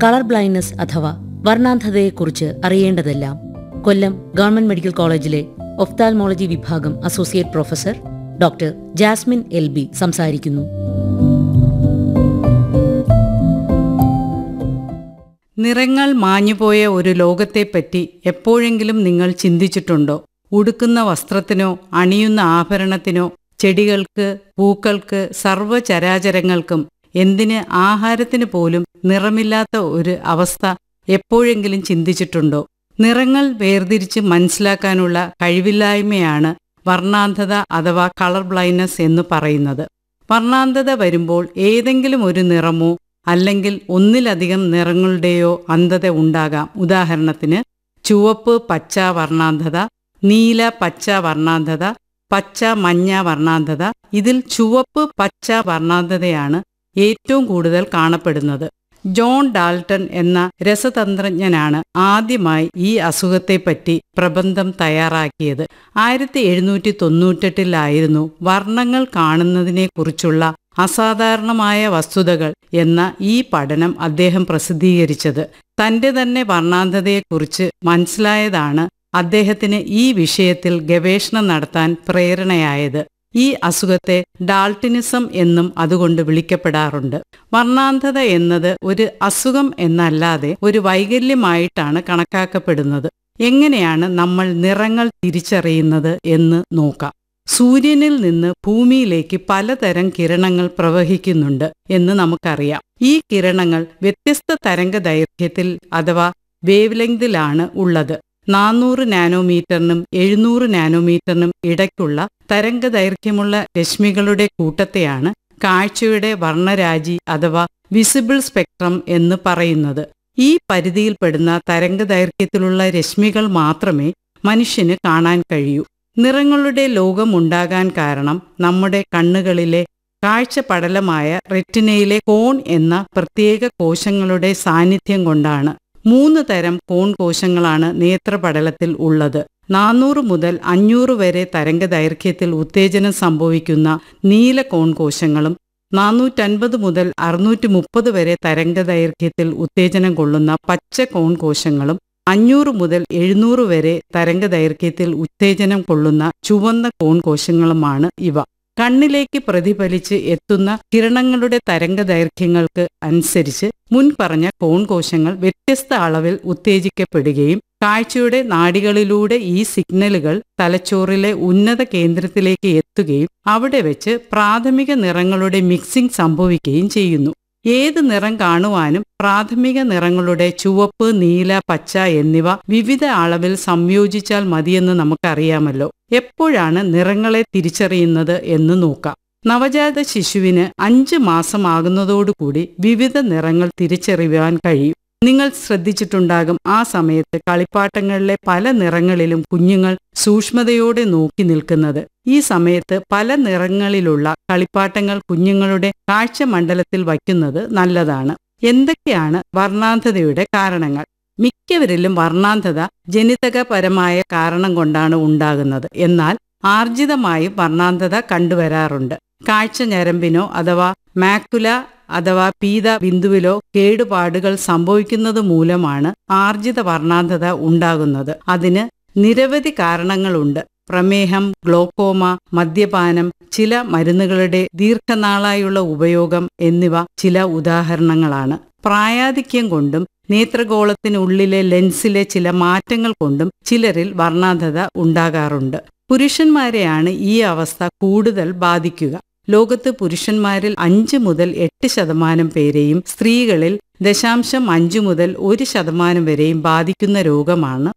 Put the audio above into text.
colour blindness അഥവാ വർണ്ണാന്ധതയെക്കുറിച്ച് അറിയേണ്ടതെല്ലാം കൊല്ലം ഗവൺമെന്റ് മെഡിക്കൽ കോളേജിലെ ഒഫ്താൽമോളജി വിഭാഗം associate professor doctor Jasmine L B സംസാരിക്കുന്നു നിറങ്ങൾ മാഞ്ഞുപോയ ഒരു ലോകത്തെപ്പറ്റി എപ്പോഴെങ്കിലും നിങ്ങൾ ചിന്തിച്ചിട്ടുണ്ടോ ഉടുക്കുന്ന വസ്ത്രത്തിനോ അണിയുന്ന ആഭരണത്തിനോ ചെടികൾക്ക് പൂക്കൾക്ക് സർവ്വചരാചരങ്ങൾക്കും എന്തിന് ആഹാരത്തിന് പോലും നിറമില്ലാത്ത ഒരു അവസ്ഥ എപ്പോഴെങ്കിലും ചിന്തിച്ചിട്ടുണ്ടോ നിറങ്ങൾ വേർതിരിച്ച് മനസ്സിലാക്കാനുള്ള കഴിവില്ലായ്മയാണ് വർണ്ണാന്ധത അഥവാ കളർ ബ്ലൈൻഡ്നസ് എന്ന് പറയുന്നത് വർണ്ണാന്ധത വരുമ്പോൾ ഏതെങ്കിലും ഒരു നിറമോ അല്ലെങ്കിൽ ഒന്നിലധികം നിറങ്ങളുടെയോ അന്ധത ഉണ്ടാകാം ഉദാഹരണത്തിന് ചുവപ്പ് പച്ച വർണ്ണാന്ധത നീല പച്ച വർണ്ണാന്ധത പച്ച മഞ്ഞ വർണ്ണാന്ധത ഇതിൽ ചുവപ്പ് പച്ച വർണ്ണാന്ധതയാണ് ഏറ്റവും കൂടുതൽ കാണപ്പെടുന്നത് ജോൺ ഡാൾട്ടൺ എന്ന രസതന്ത്രജ്ഞനാണ് ആദ്യമായി ഈ അസുഖത്തെപ്പറ്റി പ്രബന്ധം തയ്യാറാക്കിയത് ആയിരത്തി എഴുന്നൂറ്റി തൊണ്ണൂറ്റെട്ടിലായിരുന്നു വർണ്ണങ്ങൾ കാണുന്നതിനെക്കുറിച്ചുള്ള അസാധാരണമായ വസ്തുതകൾ എന്ന ഈ പഠനം അദ്ദേഹം പ്രസിദ്ധീകരിച്ചത് തന്റെ തന്നെ വർണ്ണാന്ധതയെക്കുറിച്ച് മനസ്സിലായതാണ് അദ്ദേഹത്തിന് ഈ വിഷയത്തിൽ ഗവേഷണം നടത്താൻ പ്രേരണയായത് ഈ അസുഖത്തെ ഡാൾട്ടിനിസം എന്നും അതുകൊണ്ട് വിളിക്കപ്പെടാറുണ്ട് വർണ്ണാന്ധത എന്നത് ഒരു അസുഖം എന്നല്ലാതെ ഒരു വൈകല്യമായിട്ടാണ് കണക്കാക്കപ്പെടുന്നത് എങ്ങനെയാണ് നമ്മൾ നിറങ്ങൾ തിരിച്ചറിയുന്നത് എന്ന് നോക്കാം സൂര്യനിൽ നിന്ന് ഭൂമിയിലേക്ക് പലതരം കിരണങ്ങൾ പ്രവഹിക്കുന്നുണ്ട് എന്ന് നമുക്കറിയാം ഈ കിരണങ്ങൾ വ്യത്യസ്ത തരംഗ ദൈർഘ്യത്തിൽ അഥവാ വേവ് ലെങ്തിലാണ് ഉള്ളത് നാനൂറ് നാനോമീറ്ററിനും എഴുന്നൂറ് നാനോമീറ്ററിനും ഇടയ്ക്കുള്ള തരംഗ ദൈർഘ്യമുള്ള രശ്മികളുടെ കൂട്ടത്തെയാണ് കാഴ്ചയുടെ വർണ്ണരാജി അഥവാ വിസിബിൾ സ്പെക്ട്രം എന്ന് പറയുന്നത് ഈ പരിധിയിൽപ്പെടുന്ന തരംഗ ദൈർഘ്യത്തിലുള്ള രശ്മികൾ മാത്രമേ മനുഷ്യന് കാണാൻ കഴിയൂ നിറങ്ങളുടെ ലോകമുണ്ടാകാൻ കാരണം നമ്മുടെ കണ്ണുകളിലെ കാഴ്ച പടലമായ റെറ്റിനയിലെ കോൺ എന്ന പ്രത്യേക കോശങ്ങളുടെ സാന്നിധ്യം കൊണ്ടാണ് മൂന്ന് തരം കോൺ കോശങ്ങളാണ് നേത്രപടലത്തിൽ ഉള്ളത് നാനൂറ് മുതൽ അഞ്ഞൂറ് വരെ തരംഗ ദൈർഘ്യത്തിൽ ഉത്തേജനം സംഭവിക്കുന്ന നീല കോൺ കോശങ്ങളും നാനൂറ്റൻപത് മുതൽ അറുന്നൂറ്റി മുപ്പത് വരെ തരംഗ ദൈർഘ്യത്തിൽ ഉത്തേജനം കൊള്ളുന്ന പച്ച കോൺ കോശങ്ങളും അഞ്ഞൂറ് മുതൽ എഴുന്നൂറ് വരെ തരംഗ ദൈർഘ്യത്തിൽ ഉത്തേജനം കൊള്ളുന്ന ചുവന്ന കോൺ കോശങ്ങളുമാണ് ഇവ കണ്ണിലേക്ക് പ്രതിഫലിച്ച് എത്തുന്ന കിരണങ്ങളുടെ തരംഗ ദൈർഘ്യങ്ങൾക്ക് അനുസരിച്ച് മുൻപറഞ്ഞ കോൺ കോശങ്ങൾ വ്യത്യസ്ത അളവിൽ ഉത്തേജിക്കപ്പെടുകയും കാഴ്ചയുടെ നാഡികളിലൂടെ ഈ സിഗ്നലുകൾ തലച്ചോറിലെ ഉന്നത കേന്ദ്രത്തിലേക്ക് എത്തുകയും അവിടെ വെച്ച് പ്രാഥമിക നിറങ്ങളുടെ മിക്സിംഗ് സംഭവിക്കുകയും ചെയ്യുന്നു ഏത് നിറം കാണുവാനും പ്രാഥമിക നിറങ്ങളുടെ ചുവപ്പ് നീല പച്ച എന്നിവ വിവിധ അളവിൽ സംയോജിച്ചാൽ മതിയെന്ന് നമുക്കറിയാമല്ലോ എപ്പോഴാണ് നിറങ്ങളെ തിരിച്ചറിയുന്നത് എന്ന് നോക്കാം നവജാത ശിശുവിന് അഞ്ച് മാസമാകുന്നതോടുകൂടി വിവിധ നിറങ്ങൾ തിരിച്ചറിയുവാൻ കഴിയും നിങ്ങൾ ശ്രദ്ധിച്ചിട്ടുണ്ടാകും ആ സമയത്ത് കളിപ്പാട്ടങ്ങളിലെ പല നിറങ്ങളിലും കുഞ്ഞുങ്ങൾ സൂക്ഷ്മതയോടെ നോക്കി നിൽക്കുന്നത് ഈ സമയത്ത് പല നിറങ്ങളിലുള്ള കളിപ്പാട്ടങ്ങൾ കുഞ്ഞുങ്ങളുടെ കാഴ്ചമണ്ഡലത്തിൽ വയ്ക്കുന്നത് നല്ലതാണ് എന്തൊക്കെയാണ് വർണ്ണാന്ധതയുടെ കാരണങ്ങൾ മിക്കവരിലും വർണ്ണാന്ധത ജനിതകപരമായ കാരണം കൊണ്ടാണ് ഉണ്ടാകുന്നത് എന്നാൽ ആർജിതമായും വർണ്ണാന്ധത കണ്ടുവരാറുണ്ട് കാഴ്ച ഞരമ്പിനോ അഥവാ മാക്കുല അഥവാ പീത ബിന്ദുവിലോ കേടുപാടുകൾ സംഭവിക്കുന്നത് മൂലമാണ് ആർജിത വർണ്ണാന്ധത ഉണ്ടാകുന്നത് അതിന് നിരവധി കാരണങ്ങളുണ്ട് പ്രമേഹം ഗ്ലോക്കോമ മദ്യപാനം ചില മരുന്നുകളുടെ ദീർഘനാളായുള്ള ഉപയോഗം എന്നിവ ചില ഉദാഹരണങ്ങളാണ് പ്രായാധിക്യം കൊണ്ടും നേത്രഗോളത്തിനുള്ളിലെ ലെൻസിലെ ചില മാറ്റങ്ങൾ കൊണ്ടും ചിലരിൽ വർണ്ണാന്ധത ഉണ്ടാകാറുണ്ട് പുരുഷന്മാരെയാണ് ഈ അവസ്ഥ കൂടുതൽ ബാധിക്കുക ലോകത്ത് പുരുഷന്മാരിൽ അഞ്ച് മുതൽ എട്ട് ശതമാനം പേരെയും സ്ത്രീകളിൽ ദശാംശം അഞ്ച് മുതൽ ഒരു ശതമാനം വരെയും ബാധിക്കുന്ന രോഗമാണ്